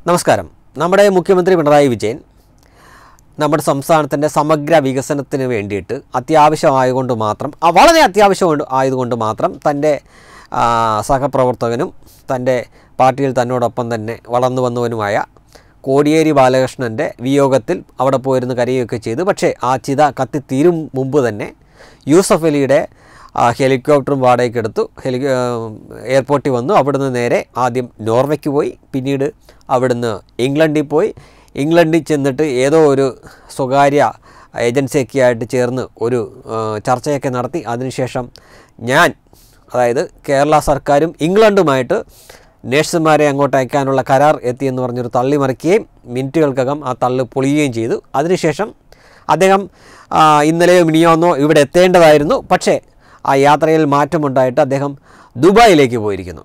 നമസ്കാരം നമ്മുടെ മുഖ്യമന്ത്രി പിണറായി വിജയൻ നമ്മുടെ സംസ്ഥാനത്തിൻ്റെ സമഗ്ര വികസനത്തിന് വേണ്ടിയിട്ട് അത്യാവശ്യമായതുകൊണ്ട് മാത്രം ആ, വളരെ അത്യാവശ്യം കൊണ്ട് ആയതുകൊണ്ട് മാത്രം തൻ്റെ ആ, സഹപ്രവർത്തകനും തൻ്റെ പാർട്ടിയിൽ തന്നോടൊപ്പം തന്നെ വളർന്നു വന്നവനുമായ കോടിയേരി ബാലകൃഷ്ണൻ്റെ വിയോഗത്തിൽ അവിടെ പോയിരുന്ന് കരയുകയൊക്കെ ചെയ്തു പക്ഷേ ആ ചിത കത്തിത്തീരും മുമ്പ് തന്നെ യൂസഫ് അലിയുടെ ആ, ഹെലികോപ്റ്ററും വാടകയ്ക്ക് എടുത്തു ഹെലി ആ, എയർപോർട്ടിൽ വന്നു അവിടുന്ന് നേരെ ആദ്യം നോർവയ്ക്ക് പോയി പിന്നീട് അവിടുന്ന് ഇംഗ്ലണ്ടിൽ പോയി ഇംഗ്ലണ്ടിൽ ചെന്നിട്ട് ഏതോ ഒരു സ്വകാര്യ ഏജൻസിയൊക്കെ ആയിട്ട് ചേർന്ന് ഒരു ആ, ചർച്ചയൊക്കെ നടത്തി അതിനുശേഷം ഞാൻ അതായത് കേരള സർക്കാരും ഇംഗ്ലണ്ടുമായിട്ട് നേഴ്സുമാരെ അങ്ങോട്ട് അയക്കാനുള്ള കരാർ എത്തിയെന്ന് പറഞ്ഞൊരു തള്ളി മറിക്കുകയും മിനിറ്റുകൾക്കകം ആ തള്ളി പൊളിയുകയും ചെയ്തു അതിനുശേഷം അദ്ദേഹം ആ, ഇന്നലെയോ മിനിയോന്നോ ഇവിടെ എത്തേണ്ടതായിരുന്നു പക്ഷേ ആ യാത്രയിൽ മാറ്റമുണ്ടായിട്ട് അദ്ദേഹം ദുബായിലേക്ക് പോയിരിക്കുന്നു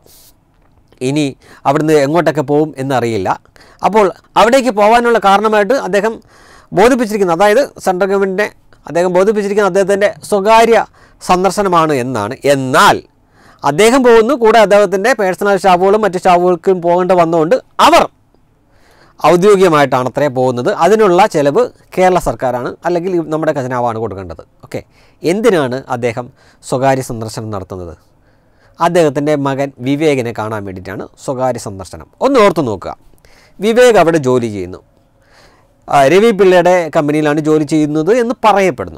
ഇനി അവിടുന്ന് എങ്ങോട്ടൊക്കെ പോകും എന്നറിയില്ല അപ്പോൾ അവിടേക്ക് പോകാനുള്ള കാരണമായിട്ട് അദ്ദേഹം ബോധിപ്പിച്ചിരിക്കുന്നത് അതായത് സെൻട്രൽ ഗവൺമെൻറ്റിനെ അദ്ദേഹം ബോധിപ്പിച്ചിരിക്കുന്ന അദ്ദേഹത്തിൻ്റെ സ്വകാര്യ സന്ദർശനമാണ് എന്നാണ് എന്നാൽ അദ്ദേഹം പോകുന്നു കൂടെ അദ്ദേഹത്തിൻ്റെ പേഴ്സണൽ സ്റ്റാഫുകളും മറ്റ് സ്റ്റാഫുകൾക്കും പോകേണ്ട വന്നുകൊണ്ട് അവർ ഔദ്യോഗികമായിട്ടാണ് അത്രേ പോകുന്നത് അതിനുള്ള ചിലവ് കേരള സർക്കാരാണ് അല്ലെങ്കിൽ നമ്മുടെ ഖജനാവാണ് കൊടുക്കേണ്ടത് ഓക്കെ എന്തിനാണ് അദ്ദേഹം സ്വകാര്യ സന്ദർശനം നടത്തുന്നത് അദ്ദേഹത്തിൻ്റെ മകൻ വിവേകിനെ കാണാൻ വേണ്ടിയിട്ടാണ് സ്വകാര്യ സന്ദർശനം ഒന്ന് ഓർത്തു നോക്കുക വിവേക് അവിടെ ജോലി ചെയ്യുന്നു ആ, രവി പിള്ളയുടെ കമ്പനിയിലാണ് ജോലി ചെയ്യുന്നത് എന്ന് പറയപ്പെടുന്നു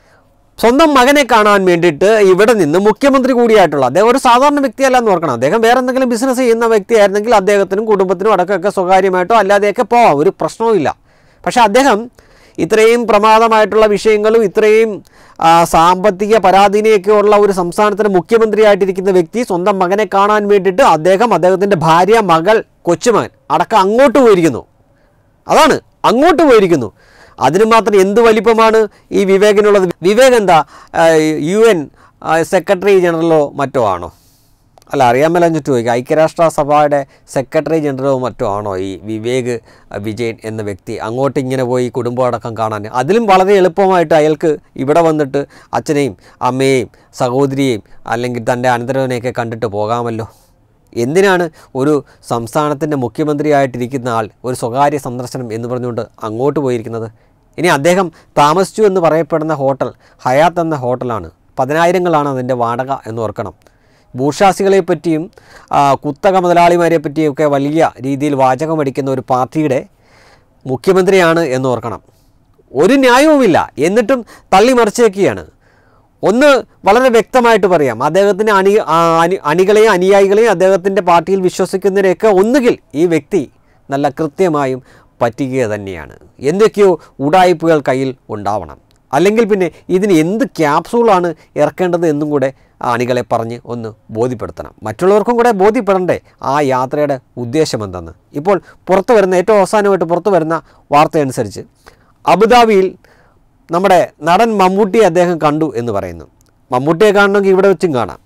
സ്വന്തം മകനെ കാണാൻ വേണ്ടിയിട്ട് ഇവിടെ നിന്ന് മുഖ്യമന്ത്രി കൂടിയായിട്ടുള്ള അദ്ദേഹം ഒരു സാധാരണ വ്യക്തിയല്ല എന്ന് ഓർക്കണം അദ്ദേഹം വേറെ എന്തെങ്കിലും ബിസിനസ് ചെയ്യുന്ന വ്യക്തിയായിരുന്നെങ്കിൽ അദ്ദേഹത്തിനും കുടുംബത്തിനും അടക്കമൊക്കെ സ്വകാര്യമായിട്ടോ അല്ലാതെയൊക്കെ പോവാം ഒരു പ്രശ്നവുമില്ല പക്ഷേ അദ്ദേഹം ഇത്രയും പ്രമാദമായിട്ടുള്ള വിഷയങ്ങളും ഇത്രയും ആ, സാമ്പത്തിക പരാധീനയൊക്കെ ഉള്ള ഒരു സംസ്ഥാനത്തിന് മുഖ്യമന്ത്രിയായിട്ടിരിക്കുന്ന വ്യക്തി സ്വന്തം മകനെ കാണാൻ വേണ്ടിയിട്ട് അദ്ദേഹം അദ്ദേഹത്തിൻ്റെ ഭാര്യ മകൾ കൊച്ചുമകൻ അടക്കം അങ്ങോട്ട് പോയിരിക്കുന്നു അതാണ് അങ്ങോട്ട് പോയിരിക്കുന്നു അതിന് മാത്രം എന്ത് വലിപ്പമാണ് ഈ വിവേകിനുള്ളത് വിവേക് എന്താ ആ, യു എൻ ആ, സെക്രട്ടറി ജനറലോ മറ്റോ ആണോ അല്ല അറിയാൻ മേലഞ്ഞിട്ട് ചോദിക്കുക ഐക്യരാഷ്ട്ര സഭയുടെ സെക്രട്ടറി ജനറലോ മറ്റോ ആണോ ഈ വിവേക് വിജയൻ എന്ന വ്യക്തി അങ്ങോട്ട് ഇങ്ങനെ പോയി കുടുംബമടക്കം കാണാൻ അതിലും വളരെ എളുപ്പമായിട്ട് അയാൾക്ക് ഇവിടെ വന്നിട്ട് അച്ഛനെയും അമ്മയെയും സഹോദരിയെയും അല്ലെങ്കിൽ തൻ്റെ അനന്തരവനെയൊക്കെ കണ്ടിട്ട് പോകാമല്ലോ എന്തിനാണ് ഒരു സംസ്ഥാനത്തിൻ്റെ മുഖ്യമന്ത്രിയായിട്ടിരിക്കുന്ന ആൾ ഒരു സ്വകാര്യ സന്ദർശനം എന്ന് പറഞ്ഞുകൊണ്ട് അങ്ങോട്ട് പോയിരിക്കുന്നത് ഇനി അദ്ദേഹം താമസിച്ചു എന്ന് പറയപ്പെടുന്ന ഹോട്ടൽ ഹയാത്ത് എന്ന ഹോട്ടലാണ് പതിനായിരങ്ങളാണ് അതിൻ്റെ വാടക എന്ന് ഓർക്കണം ഭൂഷാസികളെ പറ്റിയും ആ, കുത്തക മുതലാളിമാരെ പറ്റിയൊക്കെ വലിയ രീതിയിൽ വാചകമടിക്കുന്ന ഒരു പാർട്ടിയുടെ മുഖ്യമന്ത്രിയാണ് എന്ന് ഓർക്കണം ഒരു ന്യായവുമില്ല എന്നിട്ടും തള്ളി മറിച്ചേക്കുകയാണ് ഒന്ന് വളരെ വ്യക്തമായിട്ട് പറയാം അദ്ദേഹത്തിൻ്റെ അണി ആ, അണി- അണികളെയും അനുയായികളെയും അദ്ദേഹത്തിൻ്റെ പാർട്ടിയിൽ വിശ്വസിക്കുന്നവരെയൊക്കെ ഒന്നുകിൽ ഈ വ്യക്തി നല്ല കൃത്യമായും പറ്റിക്കുക തന്നെയാണ് എന്തൊക്കെയോ ഉടായ്പകൾ കയ്യിൽ ഉണ്ടാവണം അല്ലെങ്കിൽ പിന്നെ ഇതിന് എന്ത് ക്യാപ്സൂളാണ് ഇറക്കേണ്ടത് എന്നും കൂടെ ആ അണികളെ പറഞ്ഞ് ഒന്ന് ബോധ്യപ്പെടുത്തണം മറ്റുള്ളവർക്കും കൂടെ ബോധ്യപ്പെടണ്ടേ ആ യാത്രയുടെ ഉദ്ദേശം എന്തെന്ന് ഇപ്പോൾ പുറത്തു വരുന്ന ഏറ്റവും അവസാനമായിട്ട് പുറത്തു വരുന്ന വാർത്തയനുസരിച്ച് അബുദാബിയിൽ നമ്മുടെ നടൻ മമ്മൂട്ടിയെ അദ്ദേഹം കണ്ടു എന്ന് പറയുന്നു മമ്മൂട്ടിയെ കാണണമെങ്കിൽ ഇവിടെ വെച്ചും കാണാം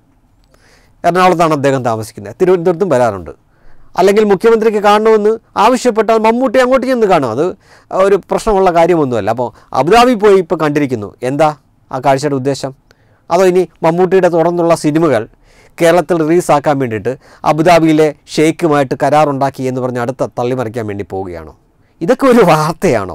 എറണാകുളത്താണ് അദ്ദേഹം താമസിക്കുന്നത് തിരുവനന്തപുരത്തും വരാറുണ്ട് അല്ലെങ്കിൽ മുഖ്യമന്ത്രിക്ക് കാണണമെന്ന് ആവശ്യപ്പെട്ടാൽ മമ്മൂട്ടി അങ്ങോട്ട് ചെന്ന് കാണും അത് ഒരു പ്രശ്നമുള്ള കാര്യമൊന്നുമല്ല അപ്പോൾ അബുദാബി പോയി ഇപ്പോൾ കണ്ടിരിക്കുന്നു എന്താ ആ കാഴ്ചയുടെ ഉദ്ദേശം അതോ ഇനി മമ്മൂട്ടിയുടെ തുടർന്നുള്ള സിനിമകൾ കേരളത്തിൽ റിലീസാക്കാൻ വേണ്ടിയിട്ട് അബുദാബിയിലെ ഷെയ്ഖുമായിട്ട് കരാറുണ്ടാക്കി എന്ന് പറഞ്ഞ് അടുത്ത തള്ളിമറിക്കാൻ വേണ്ടി പോവുകയാണോ ഇതൊക്കെ ഒരു വാർത്തയാണോ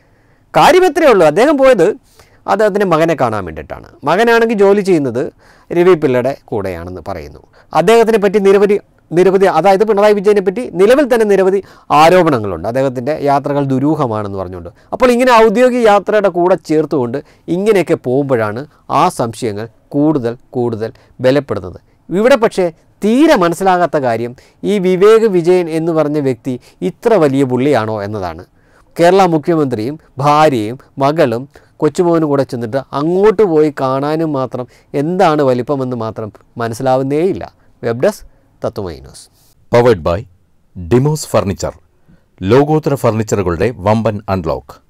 കാര്യം എത്രയേ ഉള്ളൂ അദ്ദേഹം പോയത് അദ്ദേഹത്തിൻ്റെ മകനെ കാണാൻ വേണ്ടിയിട്ടാണ് മകനാണെങ്കിൽ ജോലി ചെയ്യുന്നത് രവി പിള്ളയുടെ കൂടെയാണെന്ന് പറയുന്നു അദ്ദേഹത്തിനെ പറ്റി നിരവധി നിരവധി അതായത് പിണറായി വിജയനെ പറ്റി നിലവിൽ തന്നെ നിരവധി ആരോപണങ്ങളുണ്ട് അദ്ദേഹത്തിൻ്റെ യാത്രകൾ ദുരൂഹമാണെന്ന് പറഞ്ഞുകൊണ്ട് അപ്പോൾ ഇങ്ങനെ ഔദ്യോഗിക യാത്രയുടെ കൂടെ ചേർത്തുകൊണ്ട് ഇങ്ങനെയൊക്കെ പോകുമ്പോഴാണ് ആ സംശയങ്ങൾ കൂടുതൽ കൂടുതൽ ബലപ്പെടുന്നത് ഇവിടെ പക്ഷേ തീരെ മനസ്സിലാകാത്ത കാര്യം ഈ വിവേക് വിജയൻ എന്ന് പറഞ്ഞ വ്യക്തി ഇത്ര വലിയ പുള്ളിയാണോ എന്നതാണ് കേരള മുഖ്യമന്ത്രിയും ഭാര്യയും മകളും കൊച്ചുമോനും കൂടെ ചെന്നിട്ട് അങ്ങോട്ട് പോയി കാണാനും മാത്രം എന്താണ് വലിപ്പമെന്ന് മാത്രം മനസ്സിലാവുന്നേയില്ല web desk Tatwamayi news powered by Demos furniture ലോകോത്തര ഫർണിച്ചറുകളുടെ വമ്പൻ അൺലോക്ക്